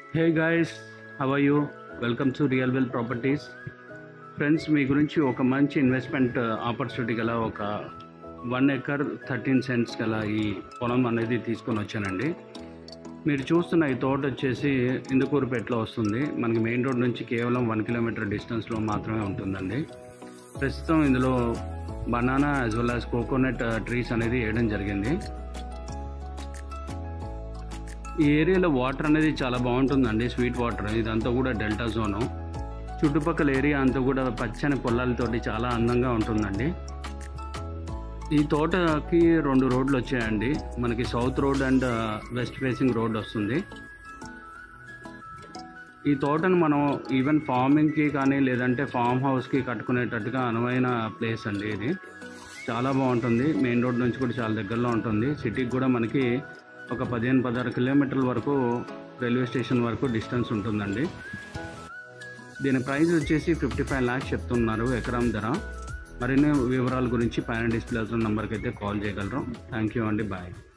hey guys how are you welcome to real well properties friends మీ గురించి ఒక మంచి ఇన్వెస్ట్మెంట్ ఆపర్చునిటీ గల ఒక వన్ ఎకర్ థర్టీన్ సెంట్స్ గల ఈ పొలం అనేది తీసుకొని వచ్చానండి మీరు చూస్తున్న ఈ తోట వచ్చేసి ఇందుకూరుపేటలో వస్తుంది మనకి మెయిన్ రోడ్ నుంచి కేవలం వన్ కిలోమీటర్ డిస్టెన్స్లో మాత్రమే ఉంటుందండి ప్రస్తుతం ఇందులో banana as well as coconut trees అనేది వేయడం జరిగింది ఈ ఏరియాలో వాటర్ అనేది చాలా బాగుంటుందండి స్వీట్ వాటర్ ఇదంతా కూడా డెల్టా జోను చుట్టుపక్కల ఏరియా అంతా కూడా పచ్చని పొలాలతోటి చాలా అందంగా ఉంటుందండి ఈ తోటకి రెండు రోడ్లు వచ్చాయండి మనకి south road and west facing road వస్తుంది ఈ తోటను మనం ఈవెన్ ఫార్మింగ్కి కానీ లేదంటే ఫామ్ హౌస్కి కట్టుకునేటట్టుగా అనువైన ప్లేస్ అండి ఇది చాలా బాగుంటుంది మెయిన్ రోడ్ నుంచి కూడా చాలా దగ్గరలో ఉంటుంది సిటీకి కూడా మనకి ఒక పదిహేను పదహారు కిలోమీటర్ల వరకు రైల్వే స్టేషన్ వరకు డిస్టెన్స్ ఉంటుందండి దీని ప్రైస్ వచ్చేసి ఫిఫ్టీ ఫైవ్ ల్యాక్స్ చెప్తున్నారు ఎకరం ధర మరిన్ని వివరాల గురించి పైన డిస్ప్లే అవుతున్న నెంబర్కి అయితే కాల్ చేయగలరు థ్యాంక్ యూ అండి బాయ్